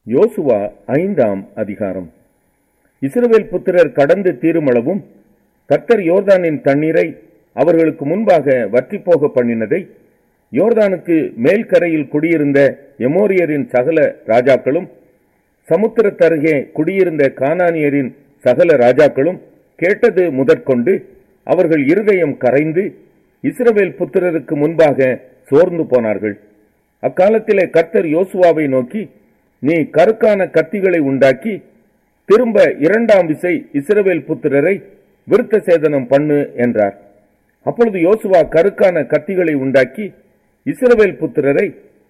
யோசுவா ஐந்தாம் அதிகாரம் இஸ்ரவேல் புத்திரர் கடந்து தீருமளவும் கர்த்தர் யோர்தானின் தண்ணீரை அவர்களுக்கு முன்பாக வற்றிப்போக பண்ணினதை யோர்தானுக்கு மேல்கரையில் குடியிருந்த எமோரியரின் சகல ராஜாக்களும் சமுத்திரத்தருகே குடியிருந்த கானானியரின் சகல ராஜாக்களும் கேட்டது முதற்கொண்டு அவர்கள் இருதயம் கரைந்து இஸ்ரவேல் புத்திரருக்கு முன்பாக சோர்ந்து போனார்கள் அக்காலத்திலே கர்த்தர் யோசுவாவை நோக்கி நீ கருக்கான கத்திகளை உண்டாக்கி திரும்ப இரண்டாம் விசை இஸ்ரவேல் புத்திரரை விருத்த சேதனம் பண்ணு என்றார் அப்பொழுது யோசுவா கருக்கான கத்திகளை உண்டாக்கி இஸ்ரவேல் புத்திரரை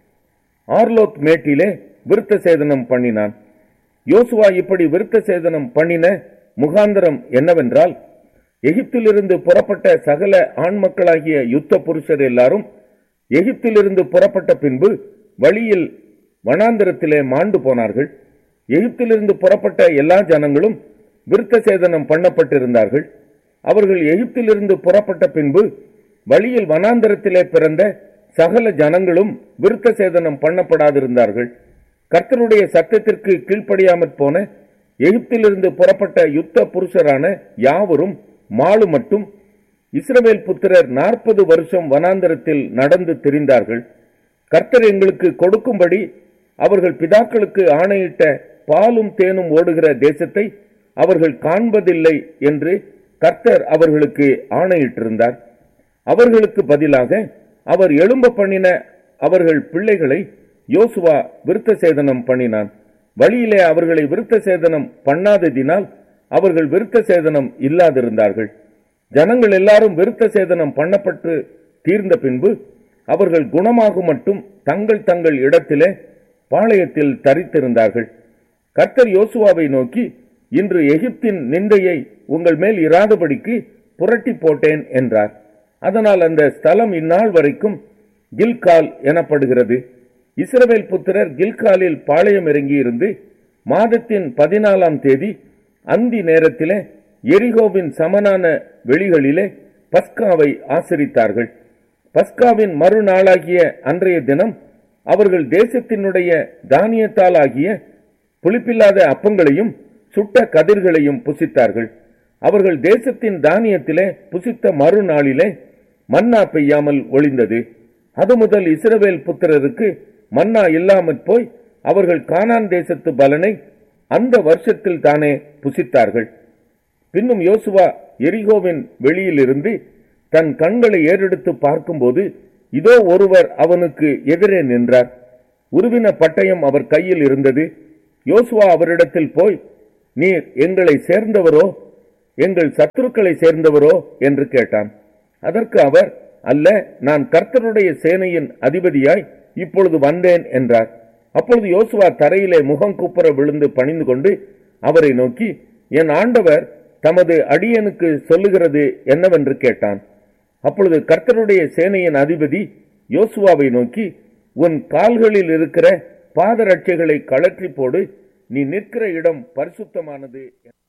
ஆர்லோத் மேட்டிலே விருத்த சேதனம் பண்ணினான் யோசுவா இப்படி விருத்த சேதனம் பண்ணின முகாந்தரம் என்னவென்றால் எகிப்திலிருந்து புறப்பட்ட சகல ஆண் மக்களாகிய யுத்த புருஷர் எல்லாரும் எகிப்திலிருந்து புறப்பட்ட பின்பு வழியில் வனாந்தரத்திலே மாண்டு போனார்கள் எகிப்திலிருந்து புறப்பட்ட எல்லா ஜனங்களும் விருத்த சேதனம் பண்ணப்பட்டிருந்தார்கள் அவர்கள் எகிப்திலிருந்து புறப்பட்ட பின்பு வழியில் வனாந்தரத்திலே பிறந்த சகல ஜனங்களும் விருத்த சேதனம் பண்ணப்படாதிருந்தார்கள் கர்த்தருடைய சத்தத்திற்கு கீழ்ப்படியாமற் போன எகிப்திலிருந்து புறப்பட்ட யுத்த புருஷரான யாவரும் மாலு மட்டும் இஸ்ரவேல் புத்திரர் நாற்பது வருஷம் வனாந்தரத்தில் நடந்து திரிந்தார்கள் கர்த்தர் எங்களுக்கு கொடுக்கும்படி அவர்கள் பிதாக்களுக்கு ஆணையிட்ட பாலும் தேனும் ஓடுகிற தேசத்தை அவர்கள் காண்பதில்லை என்று கர்த்தர் அவர்களுக்கு ஆணையிட்டிருந்தார் அவர்களுக்கு பதிலாக அவர் எழும்ப பண்ணின அவர்கள் பிள்ளைகளை யோசுவா விருத்த சேதனம் பண்ணினான் வழியிலே அவர்களை விருத்த சேதனம் பண்ணாததினால் அவர்கள் விருத்த சேதனம் இல்லாதிருந்தார்கள் ஜனங்கள் எல்லாரும் விருத்த சேதனம் பண்ணப்பட்டு தீர்ந்த பின்பு அவர்கள் குணமாகும் மட்டும் தங்கள் தங்கள் இடத்திலே பாளையத்தில் தரித்திருந்தார்கள் கர்த்தர் யோசுவாவை நோக்கி இன்று எகிப்தின் நிந்தையை உங்கள் மேல் இராதபடிக்கு புரட்டி போட்டேன் என்றார் அதனால் அந்த ஸ்தலம் இந்நாள் வரைக்கும் கில்கால் எனப்படுகிறது இஸ்ரவேல் புத்திரர் கில்காலில் பாளையம் இறங்கியிருந்து மாதத்தின் பதினாலாம் தேதி அந்தி நேரத்திலே எரிகோவின் சமனான வெளிகளிலே பஸ்காவை ஆசரித்தார்கள் பஸ்காவின் மறுநாளாகிய அன்றைய தினம் அவர்கள் தேசத்தினுடைய தானியத்தால் ஆகிய புளிப்பில்லாத அப்பங்களையும் சுட்ட கதிர்களையும் புசித்தார்கள் அவர்கள் தேசத்தின் தானியத்திலே புசித்த மறுநாளிலே மன்னா பெய்யாமல் ஒளிந்தது அது முதல் இஸ்ரவேல் புத்திரருக்கு மன்னா இல்லாமற் போய் அவர்கள் கானான் தேசத்து பலனை அந்த வருஷத்தில் தானே புசித்தார்கள் பின்னும் யோசுவா எரிகோவின் வெளியிலிருந்து தன் கண்களை ஏறெடுத்து பார்க்கும்போது இதோ ஒருவர் அவனுக்கு எதிரே நின்றார் உருவின பட்டயம் அவர் கையில் இருந்தது யோசுவா அவரிடத்தில் போய் நீர் எங்களை சேர்ந்தவரோ எங்கள் சத்துருக்களை சேர்ந்தவரோ என்று கேட்டான் அதற்கு அவர் அல்ல நான் கர்த்தருடைய சேனையின் அதிபதியாய் இப்பொழுது வந்தேன் என்றார் அப்பொழுது யோசுவா தரையிலே முகம் குப்புற விழுந்து பணிந்து கொண்டு அவரை நோக்கி என் ஆண்டவர் தமது அடியனுக்கு சொல்லுகிறது என்னவென்று கேட்டான் அப்பொழுது கர்த்தருடைய சேனையின் அதிபதி யோசுவாவை நோக்கி உன் கால்களில் இருக்கிற பாதரட்சைகளை கழற்றி போடு நீ நிற்கிற இடம் பரிசுத்தமானது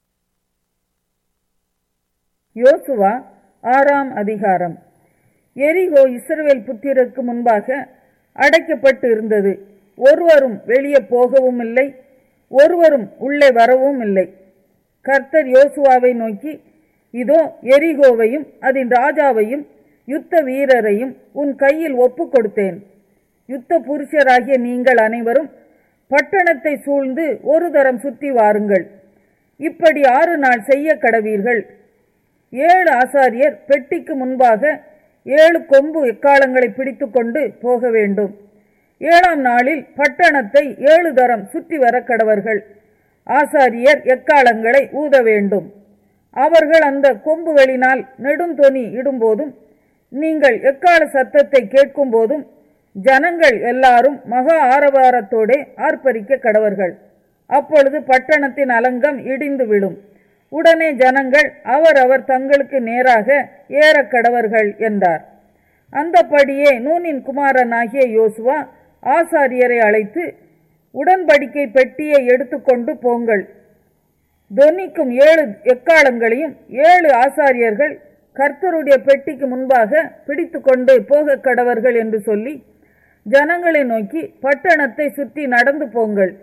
யோசுவா ஆறாம் அதிகாரம் எரிகோ இஸ்ரவேல் புத்திரருக்கு முன்பாக அடைக்கப்பட்டு இருந்தது ஒருவரும் வெளியே போகவும் இல்லை ஒருவரும் உள்ளே வரவும் இல்லை கர்த்தர் யோசுவாவை நோக்கி இதோ எரிகோவையும் அதன் ராஜாவையும் யுத்த வீரரையும் உன் கையில் ஒப்பு கொடுத்தேன் யுத்த புருஷராகிய நீங்கள் அனைவரும் பட்டணத்தை சூழ்ந்து ஒரு தரம் சுற்றி வாருங்கள் இப்படி ஆறு நாள் செய்ய கடவீர்கள் ஏழு ஆசாரியர் பெட்டிக்கு முன்பாக ஏழு கொம்பு எக்காலங்களை பிடித்து கொண்டு போக வேண்டும் ஏழாம் நாளில் பட்டணத்தை ஏழு தரம் சுற்றி வர கடவர்கள் ஆசாரியர் எக்காலங்களை ஊத வேண்டும் அவர்கள் அந்த கொம்புகளினால் நெடுந்தொனி இடும்போதும் நீங்கள் எக்கால சத்தத்தை கேட்கும் போதும் ஜனங்கள் எல்லாரும் மகா ஆரவாரத்தோடே ஆர்ப்பரிக்க கடவர்கள் அப்பொழுது பட்டணத்தின் அலங்கம் இடிந்து விடும் உடனே ஜனங்கள் அவரவர் தங்களுக்கு நேராக ஏற கடவர்கள் என்றார் அந்தபடியே நூனின் குமாரனாகிய யோசுவா ஆசாரியரை அழைத்து உடன்படிக்கை பெட்டியை எடுத்துக்கொண்டு போங்கள் தொனிக்கும் ஏழு எக்காலங்களையும் ஏழு ஆசாரியர்கள் கர்த்தருடைய பெட்டிக்கு முன்பாக பிடித்து கொண்டு போக கடவர்கள் என்று சொல்லி ஜனங்களை நோக்கி பட்டணத்தை சுற்றி நடந்து போங்கள்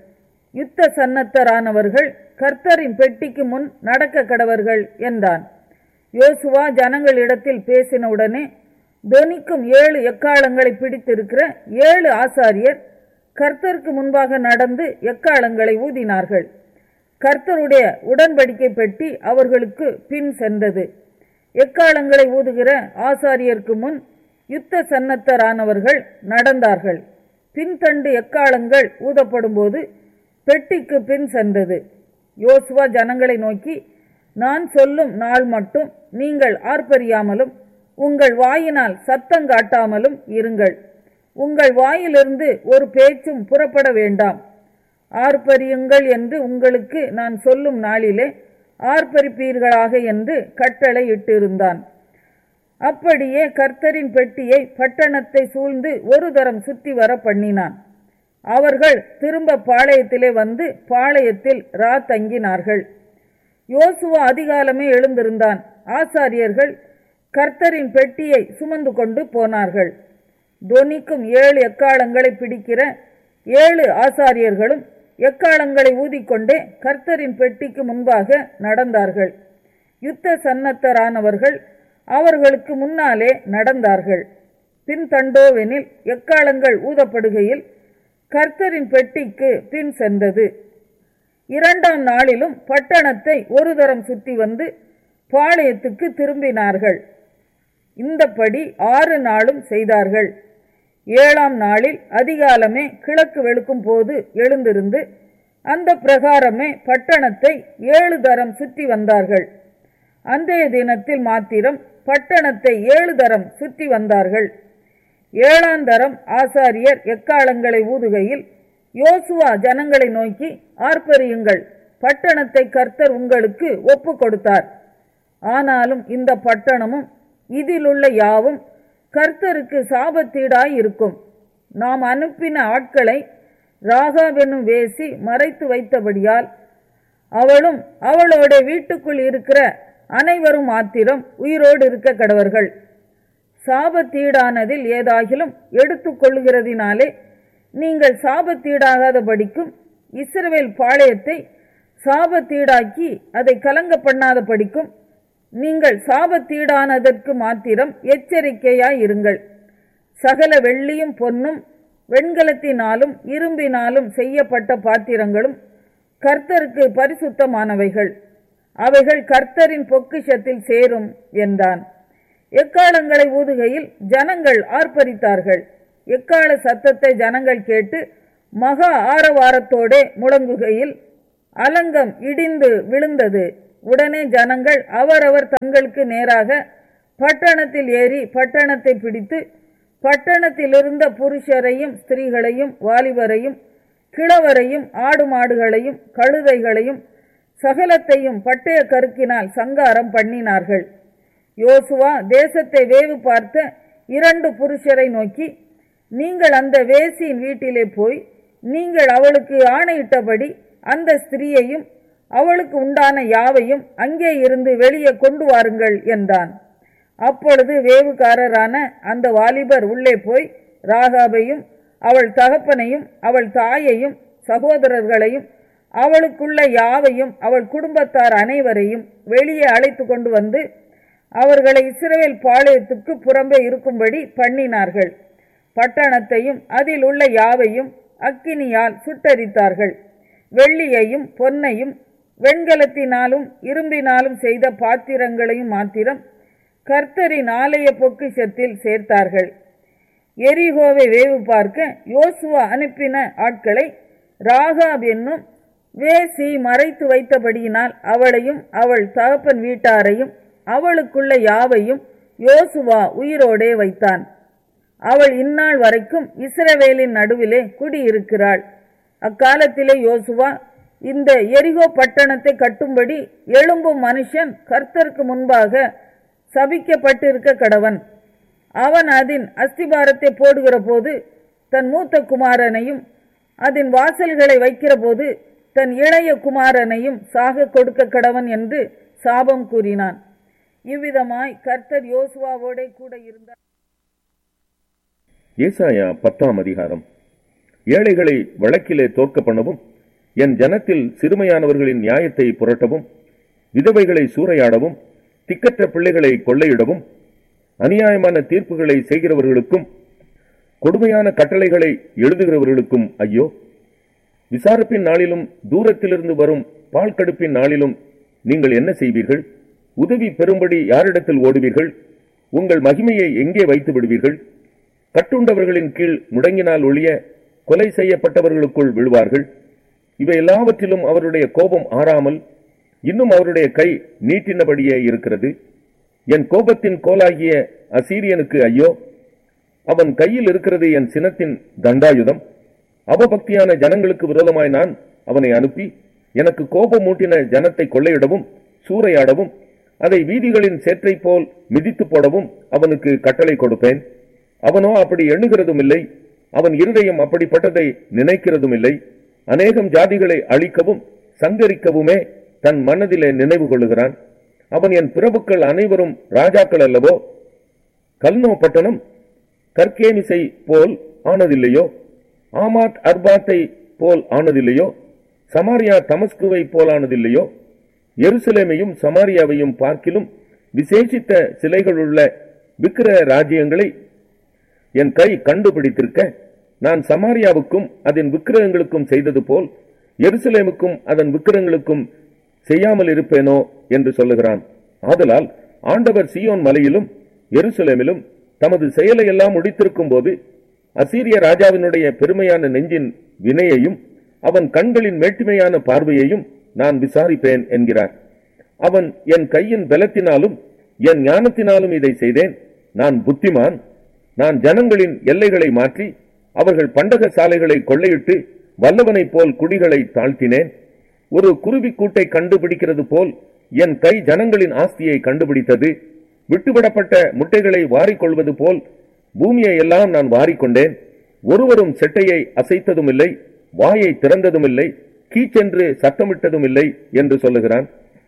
யுத்த சன்னத்தரானவர்கள் கர்த்தரின் பெட்டிக்கு முன் நடக்க கடவர்கள் என்றான் யோசுவா ஜனங்களிடத்தில் பேசினவுடனே தொனிக்கும் ஏழு எக்காலங்களை பிடித்திருக்கிற ஏழு ஆசாரியர் கர்த்தருக்கு முன்பாக நடந்து எக்காலங்களை ஊதினார்கள் கர்த்தருடைய உடன்படிக்கை பெட்டி அவர்களுக்கு பின் சென்றது எக்காலங்களை ஊதுகிற ஆசாரியருக்கு முன் யுத்த சன்னத்தரானவர்கள் நடந்தார்கள் பின்தண்டு எக்காலங்கள் ஊதப்படும்போது பெட்டிக்கு பின் சென்றது யோசுவா ஜனங்களை நோக்கி நான் சொல்லும் நாள் மட்டும் நீங்கள் ஆர்ப்பரியாமலும் உங்கள் வாயினால் சத்தம் காட்டாமலும் இருங்கள் உங்கள் வாயிலிருந்து ஒரு பேச்சும் புறப்பட வேண்டாம் ஆர்ப்பரியுங்கள் என்று உங்களுக்கு நான் சொல்லும் நாளிலே ஆர்ப்பரிப்பீர்களாக என்று கட்டளை இட்டிருந்தான் அப்படியே கர்த்தரின் பெட்டியை பட்டணத்தை சூழ்ந்து ஒரு தரம் சுற்றி வர பண்ணினான் அவர்கள் திரும்ப பாளையத்திலே வந்து பாளையத்தில் ரா தங்கினார்கள் யோசுவா அதிகாலமே எழுந்திருந்தான் ஆசாரியர்கள் கர்த்தரின் பெட்டியை சுமந்து கொண்டு போனார்கள் தொனிக்கும் ஏழு எக்காலங்களை பிடிக்கிற ஏழு ஆசாரியர்களும் எக்காலங்களை ஊதிக்கொண்டே கர்த்தரின் பெட்டிக்கு முன்பாக நடந்தார்கள் யுத்த சன்னத்தரானவர்கள் அவர்களுக்கு முன்னாலே நடந்தார்கள் பின்தண்டோவெனில் எக்காலங்கள் ஊதப்படுகையில் கர்த்தரின் பெட்டிக்கு பின் சென்றது இரண்டாம் நாளிலும் பட்டணத்தை ஒரு தரம் சுற்றி வந்து பாளையத்துக்கு திரும்பினார்கள் இந்தப்படி ஆறு நாளும் செய்தார்கள் ஏழாம் நாளில் அதிகாலமே கிழக்கு வெளுக்கும் போது எழுந்திருந்து அந்த பிரகாரமே பட்டணத்தை ஏழு தரம் சுற்றி வந்தார்கள் அன்றைய தினத்தில் மாத்திரம் பட்டணத்தை ஏழு தரம் சுற்றி வந்தார்கள் ஏழாம் தரம் ஆசாரியர் எக்காலங்களை ஊதுகையில் யோசுவா ஜனங்களை நோக்கி ஆர்ப்பரியுங்கள் பட்டணத்தை கர்த்தர் உங்களுக்கு ஒப்பு கொடுத்தார் ஆனாலும் இந்த பட்டணமும் இதிலுள்ள யாவும் கர்த்தருக்கு சாபத்தீடாய் இருக்கும் நாம் அனுப்பின ஆட்களை ராகாவெனும் வேசி மறைத்து வைத்தபடியால் அவளும் அவளோட வீட்டுக்குள் இருக்கிற அனைவரும் மாத்திரம் உயிரோடு இருக்க கடவர்கள் சாபத்தீடானதில் ஏதாகிலும் எடுத்துக்கொள்கிறதினாலே நீங்கள் சாபத்தீடாகாதபடிக்கும் இஸ்ரவேல் பாளையத்தை சாபத்தீடாக்கி அதை கலங்க பண்ணாத படிக்கும் நீங்கள் சாபத்தீடானதற்கு மாத்திரம் எச்சரிக்கையாய் இருங்கள் சகல வெள்ளியும் பொன்னும் வெண்கலத்தினாலும் இரும்பினாலும் செய்யப்பட்ட பாத்திரங்களும் கர்த்தருக்கு பரிசுத்தமானவைகள் அவைகள் கர்த்தரின் பொக்கிஷத்தில் சேரும் என்றான் எக்காலங்களை ஊதுகையில் ஜனங்கள் ஆர்ப்பரித்தார்கள் எக்கால சத்தத்தை ஜனங்கள் கேட்டு மகா ஆரவாரத்தோடே முழங்குகையில் அலங்கம் இடிந்து விழுந்தது உடனே ஜனங்கள் அவரவர் தங்களுக்கு நேராக பட்டணத்தில் ஏறி பட்டணத்தை பிடித்து பட்டணத்தில் இருந்த புருஷரையும் ஸ்திரீகளையும் வாலிபரையும் கிழவரையும் ஆடு மாடுகளையும் கழுதைகளையும் சகலத்தையும் பட்டய கருக்கினால் சங்காரம் பண்ணினார்கள் யோசுவா தேசத்தை வேவு பார்த்த இரண்டு புருஷரை நோக்கி நீங்கள் அந்த வேசியின் வீட்டிலே போய் நீங்கள் அவளுக்கு ஆணையிட்டபடி அந்த ஸ்திரீயையும் அவளுக்கு உண்டான யாவையும் அங்கே இருந்து வெளியே கொண்டு வாருங்கள் என்றான் அப்பொழுது வேவுகாரரான அந்த வாலிபர் உள்ளே போய் ராகாபையும் அவள் தகப்பனையும் அவள் தாயையும் சகோதரர்களையும் அவளுக்குள்ள யாவையும் அவள் குடும்பத்தார் அனைவரையும் வெளியே அழைத்து கொண்டு வந்து அவர்களை இஸ்ரவேல் பாளையத்துக்கு புறம்பே இருக்கும்படி பண்ணினார்கள் பட்டணத்தையும் அதில் உள்ள யாவையும் அக்கினியால் சுட்டரித்தார்கள் வெள்ளியையும் பொன்னையும் வெண்கலத்தினாலும் இரும்பினாலும் செய்த பாத்திரங்களையும் மாத்திரம் கர்த்தரின் ஆலய பொக்கிஷத்தில் சேர்த்தார்கள் எரிகோவை வேவு பார்க்க யோசுவா அனுப்பின ஆட்களை ராகாப் என்னும் வேசி மறைத்து வைத்தபடியினால் அவளையும் அவள் தகப்பன் வீட்டாரையும் அவளுக்குள்ள யாவையும் யோசுவா உயிரோடே வைத்தான் அவள் இந்நாள் வரைக்கும் இஸ்ரவேலின் நடுவிலே குடியிருக்கிறாள் அக்காலத்திலே யோசுவா இந்த எரிகோ பட்டணத்தை கட்டும்படி எழும்பும் மனுஷன் கர்த்தருக்கு முன்பாக சபிக்கப்பட்டிருக்க கடவன் அவன் அதன் அஸ்திபாரத்தை போடுகிற போது தன் மூத்த குமாரனையும் அதன் வாசல்களை வைக்கிற போது தன் இளைய குமாரனையும் சாக கொடுக்க கடவன் என்று சாபம் கூறினான் இவ்விதமாய் கர்த்தர் யோசுவாவோடே கூட இருந்தார் ஏசாயா பத்தாம் அதிகாரம் ஏழைகளை வழக்கிலே தோற்க பண்ணவும் என் ஜனத்தில் சிறுமையானவர்களின் நியாயத்தை புரட்டவும் விதவைகளை சூறையாடவும் திக்கற்ற பிள்ளைகளை கொள்ளையிடவும் அநியாயமான தீர்ப்புகளை செய்கிறவர்களுக்கும் கொடுமையான கட்டளைகளை எழுதுகிறவர்களுக்கும் ஐயோ விசாரிப்பின் நாளிலும் தூரத்திலிருந்து வரும் பால் கடுப்பின் நாளிலும் நீங்கள் என்ன செய்வீர்கள் உதவி பெறும்படி யாரிடத்தில் ஓடுவீர்கள் உங்கள் மகிமையை எங்கே வைத்து விடுவீர்கள் கட்டுண்டவர்களின் கீழ் முடங்கினால் ஒழிய கொலை செய்யப்பட்டவர்களுக்குள் விழுவார்கள் இவை எல்லாவற்றிலும் அவருடைய கோபம் ஆறாமல் இன்னும் அவருடைய கை நீட்டினபடியே இருக்கிறது என் கோபத்தின் கோலாகிய அசீரியனுக்கு ஐயோ அவன் கையில் இருக்கிறது என் சினத்தின் தண்டாயுதம் அவபக்தியான ஜனங்களுக்கு விரோதமாய் நான் அவனை அனுப்பி எனக்கு கோபம் மூட்டின ஜனத்தை கொள்ளையிடவும் சூறையாடவும் அதை வீதிகளின் சேற்றை போல் மிதித்து போடவும் அவனுக்கு கட்டளை கொடுப்பேன் அவனோ அப்படி எண்ணுகிறதும் இல்லை அவன் இருதயம் அப்படிப்பட்டதை நினைக்கிறதும் இல்லை அநேகம் ஜாதிகளை அழிக்கவும் சங்கரிக்கவுமே தன் மனதிலே நினைவு கொள்ளுகிறான் அவன் என் பிரபுக்கள் அனைவரும் ராஜாக்கள் அல்லவோ கல்னோ பட்டணம் கர்கேனிசை போல் ஆனதில்லையோ ஆமாத் அர்பாத்தை போல் ஆனதில்லையோ சமாரியா தமஸ்குவை போலானதில்லையோ எருசலேமையும் சமாரியாவையும் பார்க்கிலும் விசேஷித்த சிலைகளுள்ள விக்கிர ராஜ்யங்களை என் கை கண்டுபிடித்திருக்க நான் சமாரியாவுக்கும் அதன் விக்கிரகங்களுக்கும் செய்தது போல் எருசலேமுக்கும் அதன் விக்கிரகங்களுக்கும் செய்யாமல் இருப்பேனோ என்று சொல்லுகிறான் ஆதலால் ஆண்டவர் சியோன் மலையிலும் எருசலேமிலும் தமது செயலை எல்லாம் முடித்திருக்கும் போது அசீரிய ராஜாவினுடைய பெருமையான நெஞ்சின் வினையையும் அவன் கண்களின் மேட்டுமையான பார்வையையும் நான் விசாரிப்பேன் என்கிறார் அவன் என் கையின் பலத்தினாலும் என் ஞானத்தினாலும் இதை செய்தேன் நான் புத்திமான் நான் ஜனங்களின் எல்லைகளை மாற்றி அவர்கள் பண்டக சாலைகளை கொள்ளையிட்டு வல்லவனைப் போல் குடிகளை தாழ்த்தினேன் ஒரு குருவி கூட்டை கண்டுபிடிக்கிறது போல் என் கை ஜனங்களின் ஆஸ்தியை கண்டுபிடித்தது விட்டுவிடப்பட்ட முட்டைகளை வாரிக்கொள்வது போல் பூமியை எல்லாம் நான் வாரிக்கொண்டேன் ஒருவரும் செட்டையை அசைத்ததும் இல்லை வாயை திறந்ததும் இல்லை கீச்சென்று சத்தமிட்டதும் இல்லை என்று சொல்லுகிறான்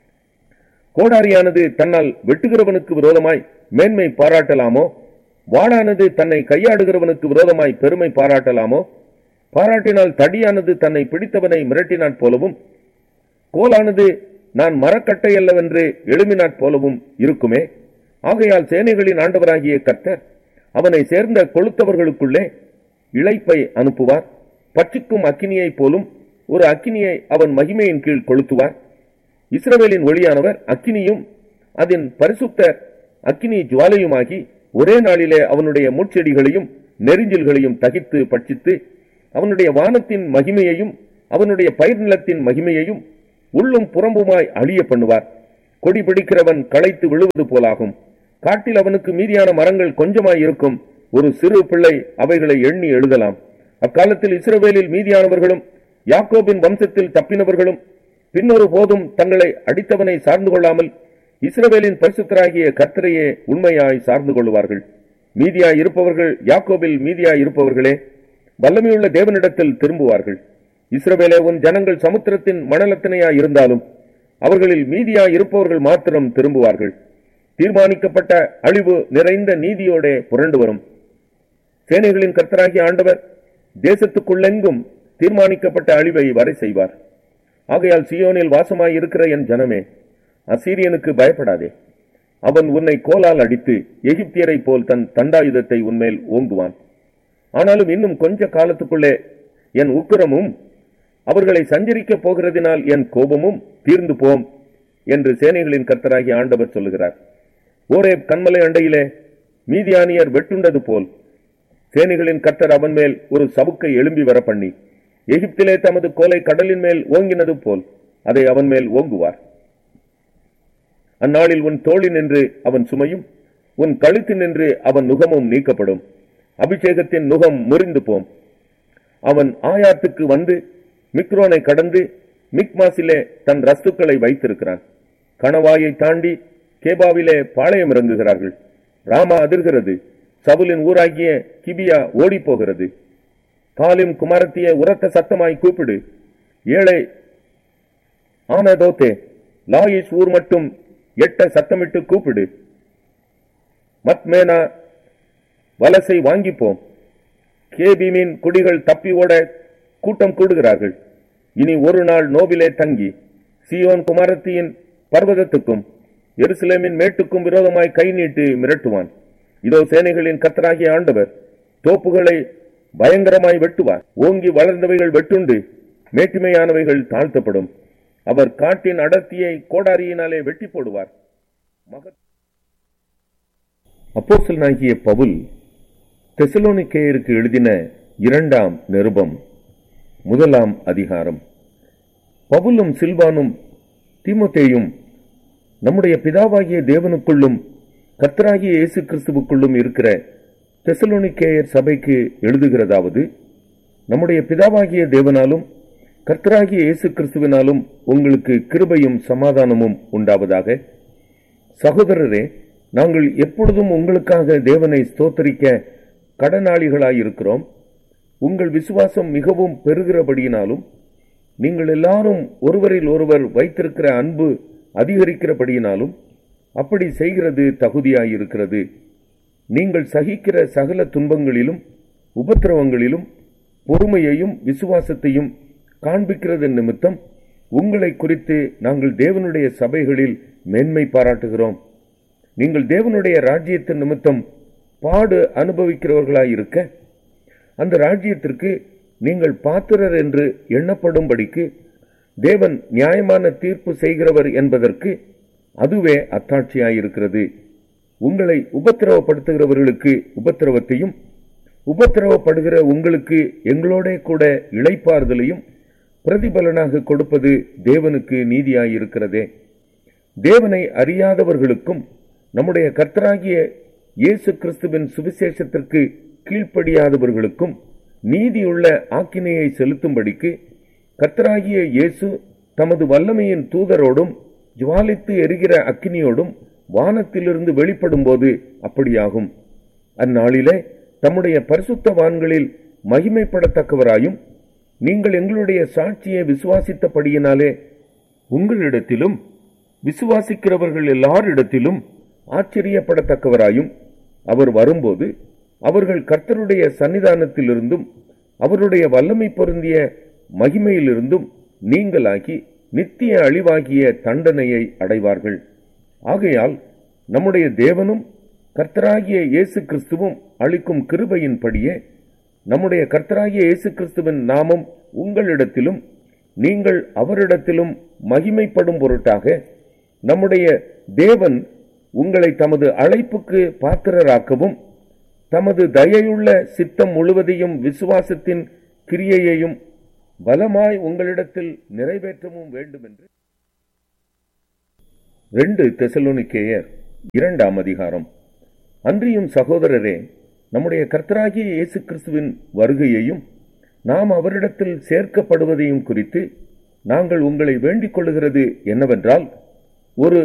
கோடாரியானது தன்னால் வெட்டுகிறவனுக்கு விரோதமாய் மேன்மை பாராட்டலாமோ வாளானது தன்னை கையாடுகிறவனுக்கு விரோதமாய் பெருமை பாராட்டலாமோ பாராட்டினால் தடியானது தன்னை பிடித்தவனை மிரட்டினாற் போலவும் கோலானது நான் மரக்கட்டை அல்லவென்று எழுமினாற் போலவும் இருக்குமே ஆகையால் சேனைகளின் ஆண்டவராகிய கர்த்தர் அவனை சேர்ந்த கொளுத்தவர்களுக்குள்ளே இளைப்பை அனுப்புவார் பற்றிக்கும் அக்கினியைப் போலும் ஒரு அக்கினியை அவன் மகிமையின் கீழ் கொளுத்துவார் இஸ்ரவேலின் ஒளியானவர் அக்கினியும் அதன் பரிசுத்த அக்கினி ஜுவாலையுமாகி ஒரே நாளிலே அவனுடைய முட்செடிகளையும் நெறிஞ்சில்களையும் தகித்து பட்சித்து அவனுடைய வானத்தின் மகிமையையும் அவனுடைய பயிர் நிலத்தின் மகிமையையும் உள்ளும் புறம்புமாய் அழிய பண்ணுவார் கொடி பிடிக்கிறவன் களைத்து விழுவது போலாகும் காட்டில் அவனுக்கு மீதியான மரங்கள் கொஞ்சமாய் இருக்கும் ஒரு சிறு பிள்ளை அவைகளை எண்ணி எழுதலாம் அக்காலத்தில் இஸ்ரவேலில் மீதியானவர்களும் யாக்கோபின் வம்சத்தில் தப்பினவர்களும் பின்னொரு போதும் தங்களை அடித்தவனை சார்ந்து கொள்ளாமல் இஸ்ரவேலின் பரிசுத்தராகிய கர்த்தரையே உண்மையாய் சார்ந்து கொள்வார்கள் மீதியாய் இருப்பவர்கள் யாக்கோபில் மீதியாய் இருப்பவர்களே வல்லமையுள்ள தேவனிடத்தில் திரும்புவார்கள் இஸ்ரவேலே உன் ஜனங்கள் சமுத்திரத்தின் மணலத்தினையாய் இருந்தாலும் அவர்களில் மீதியாய் இருப்பவர்கள் மாத்திரம் திரும்புவார்கள் தீர்மானிக்கப்பட்ட அழிவு நிறைந்த நீதியோடே புரண்டு வரும் சேனைகளின் கர்த்தராகிய ஆண்டவர் தேசத்துக்குள்ளெங்கும் தீர்மானிக்கப்பட்ட அழிவை வரை செய்வார் ஆகையால் சியோனில் வாசமாய் இருக்கிற என் ஜனமே அசீரியனுக்கு பயப்படாதே அவன் உன்னை கோலால் அடித்து எகிப்தியரை போல் தன் தண்டாயுதத்தை உன்மேல் ஓங்குவான் ஆனாலும் இன்னும் கொஞ்ச காலத்துக்குள்ளே என் உக்கிரமும் அவர்களை சஞ்சரிக்கப் போகிறதினால் என் கோபமும் தீர்ந்து போம் என்று சேனைகளின் கர்த்தராகிய ஆண்டவர் சொல்லுகிறார் ஓரே கண்மலை அண்டையிலே மீதியானியர் வெட்டுண்டது போல் சேனைகளின் கர்த்தர் அவன் மேல் ஒரு சவுக்கை எழும்பி வர பண்ணி எகிப்திலே தமது கோலை கடலின் மேல் ஓங்கினது போல் அதை அவன் மேல் ஓங்குவார் அந்நாளில் உன் தோளில் நின்று அவன் சுமையும் உன் கழுத்தில் நின்று அவன் நுகமும் நீக்கப்படும் அபிஷேகத்தின் நுகம் முறிந்து போம் அவன் ஆயாத்துக்கு வந்து மிக்ரோனை கடந்து மிக்மாசிலே தன் ரஸ்துக்களை வைத்திருக்கிறான் கணவாயை தாண்டி கேபாவிலே பாளையம் இறங்குகிறார்கள் ராமா அதிர்கிறது சவுலின் ஊராகிய கிபியா ஓடிப் போகிறது காலிம் குமாரத்திய உரத்த சத்தமாய் கூப்பிடு ஏழை ஆனதோத்தே லாயிஸ் ஊர் மட்டும் எட்ட சத்தமிட்டு கூப்பிடு மத்மேனா வலசை வாங்கிப்போம் கேபிமின் குடிகள் தப்பி ஓட கூட்டம் கூடுகிறார்கள் இனி ஒரு நாள் நோவிலே தங்கி சியோன் குமாரத்தியின் பர்வதத்துக்கும் எருசலேமின் மேட்டுக்கும் விரோதமாய் கை நீட்டி மிரட்டுவான் இதோ சேனைகளின் கத்தராகிய ஆண்டவர் தோப்புகளை பயங்கரமாய் வெட்டுவார் ஓங்கி வளர்ந்தவைகள் வெட்டுண்டு மேட்டுமையானவைகள் தாழ்த்தப்படும் அவர் காட்டின் அடர்த்தியை கோடாரியினாலே வெட்டி போடுவார் மகத் அப்போஸ்தலனாகிய பவுல் தெசலோனிக்கேயருக்கு எழுதின இரண்டாம் நிருபம் முதலாம் அதிகாரம் பவுலும் சில்வானும் தீமோத்தேயும் நம்முடைய பிதாவாகிய தேவனுக்குள்ளும் கர்த்தராகிய இயேசு கிறிஸ்துவுக்குள்ளும் இருக்கிற தெசலோனிக்கேயர் சபைக்கு எழுதுகிறதாவது நம்முடைய பிதாவாகிய தேவனாலும் கர்த்தராகிய இயேசு கிறிஸ்துவினாலும் உங்களுக்கு கிருபையும் சமாதானமும் உண்டாவதாக சகோதரரே நாங்கள் எப்பொழுதும் உங்களுக்காக தேவனை ஸ்தோத்தரிக்க கடனாளிகளாயிருக்கிறோம் உங்கள் விசுவாசம் மிகவும் பெருகிறபடியினாலும் நீங்கள் எல்லாரும் ஒருவரில் ஒருவர் வைத்திருக்கிற அன்பு அதிகரிக்கிறபடியினாலும் அப்படி செய்கிறது தகுதியாயிருக்கிறது நீங்கள் சகிக்கிற சகல துன்பங்களிலும் உபத்திரவங்களிலும் பொறுமையையும் விசுவாசத்தையும் காண்பிக்கிறது நிமித்தம் உங்களை குறித்து நாங்கள் தேவனுடைய சபைகளில் மேன்மை பாராட்டுகிறோம் நீங்கள் தேவனுடைய ராஜ்யத்தின் நிமித்தம் பாடு அனுபவிக்கிறவர்களாயிருக்க அந்த ராஜ்யத்திற்கு நீங்கள் பாத்திரர் என்று எண்ணப்படும்படிக்கு தேவன் நியாயமான தீர்ப்பு செய்கிறவர் என்பதற்கு அதுவே அத்தாட்சியாயிருக்கிறது உங்களை உபத்திரவப்படுத்துகிறவர்களுக்கு உபத்திரவத்தையும் உபத்திரவப்படுகிற உங்களுக்கு எங்களோட கூட இளைப்பாறுதலையும் பிரதிபலனாக கொடுப்பது தேவனுக்கு நீதியாயிருக்கிறதே தேவனை அறியாதவர்களுக்கும் நம்முடைய கர்த்தராகிய இயேசு கிறிஸ்துவின் சுவிசேஷத்திற்கு கீழ்ப்படியாதவர்களுக்கும் நீதியுள்ள ஆக்கினையை செலுத்தும்படிக்கு கர்த்தராகிய இயேசு தமது வல்லமையின் தூதரோடும் ஜுவாலித்து எரிகிற அக்கினியோடும் வானத்திலிருந்து வெளிப்படும்போது அப்படியாகும் அந்நாளிலே தம்முடைய பரிசுத்தவான்களில் மகிமைப்படத்தக்கவராயும் நீங்கள் எங்களுடைய சாட்சியை விசுவாசித்தபடியினாலே உங்களிடத்திலும் விசுவாசிக்கிறவர்கள் எல்லாரிடத்திலும் ஆச்சரியப்படத்தக்கவராயும் அவர் வரும்போது அவர்கள் கர்த்தருடைய சன்னிதானத்திலிருந்தும் அவருடைய வல்லமை பொருந்திய மகிமையிலிருந்தும் நீங்களாகி நித்திய அழிவாகிய தண்டனையை அடைவார்கள் ஆகையால் நம்முடைய தேவனும் கர்த்தராகிய இயேசு கிறிஸ்துவும் அளிக்கும் கிருபையின்படியே நம்முடைய கர்த்தராகிய இயேசு கிறிஸ்துவின் நாமம் உங்களிடத்திலும் நீங்கள் அவரிடத்திலும் மகிமைப்படும் பொருட்டாக நம்முடைய தேவன் உங்களை தமது அழைப்புக்கு பாத்திரராக்கவும் தமது தயையுள்ள சித்தம் முழுவதையும் விசுவாசத்தின் கிரியையையும் பலமாய் உங்களிடத்தில் நிறைவேற்றவும் வேண்டும் என்று ரெண்டு தெசலோனிக்கேயர் இரண்டாம் அதிகாரம் அன்றியும் சகோதரரே நம்முடைய கர்த்தராகிய இயேசு கிறிஸ்துவின் வருகையையும் நாம் அவரிடத்தில் சேர்க்கப்படுவதையும் குறித்து நாங்கள் உங்களை வேண்டிக் கொள்ளுகிறது என்னவென்றால் ஒரு